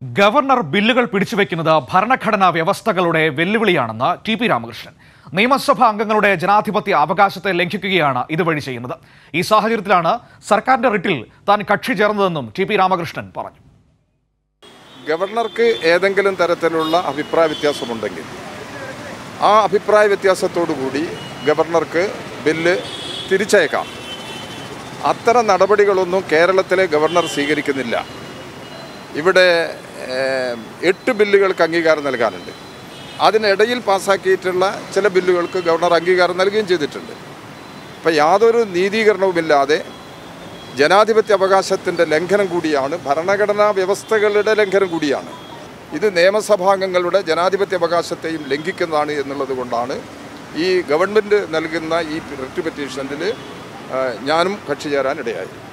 governor ബില്ലുകൾ പിടിച്ചുവെക്കുന്നത് ഭരണഘടനാ വ്യവസ്ഥകളുടെ വെല്ലുവിളിയാണെന്ന് ടി പി രാമകൃഷ്ണൻ നിയമസഭാ അംഗങ്ങളുടെ ജനാധിപത്യ അവകാശത്തെ ലംഘിക്കുകയാണ് ഇതുവഴി ചെയ്യുന്നത് ഈ സാഹചര്യത്തിലാണ് സർക്കാരിന്റെ റിട്ടിൽ താൻ കക്ഷി ചേർന്നതെന്നും ടി പി രാമകൃഷ്ണൻ പറഞ്ഞു ഗവർണർക്ക് ഏതെങ്കിലും തരത്തിലുള്ള അഭിപ്രായ വ്യത്യാസമുണ്ടെങ്കിൽ ആ അഭിപ്രായ വ്യത്യാസത്തോടു കൂടി ഗവർണർക്ക് ബില്ല് തിരിച്ചയക്കാം അത്തരം നടപടികളൊന്നും കേരളത്തിലെ ഗവർണർ സ്വീകരിക്കുന്നില്ല ഇവിടെ ഏഹ്, എട്ട് ബില്ലുകൾക്ക് അംഗീകാരം നൽകാനുണ്ട് അതിനിടയിൽ പാസ്സാക്കിയിട്ടുള്ള ചില ബില്ലുകൾക്ക് ഗവർണർ അംഗീകാരം നൽകുകയും ചെയ്തിട്ടുണ്ട് അപ്പം യാതൊരു നീതീകരണവുമില്ലാതെ ജനാധിപത്യ അവകാശത്തിൻ്റെ ലംഘനം കൂടിയാണ് ഭരണഘടനാ വ്യവസ്ഥകളുടെ ലംഘനം കൂടിയാണ് ഇത് നിയമസഭാംഗങ്ങളുടെ ജനാധിപത്യ അവകാശത്തെയും ലംഘിക്കുന്നതാണ് എന്നുള്ളത് കൊണ്ടാണ് ഈ ഗവൺമെൻറ് നൽകുന്ന ഈ റിട്ട് പെറ്റീഷനിൽ ഞാനും കക്ഷി ചേരാൻ ഇടയായി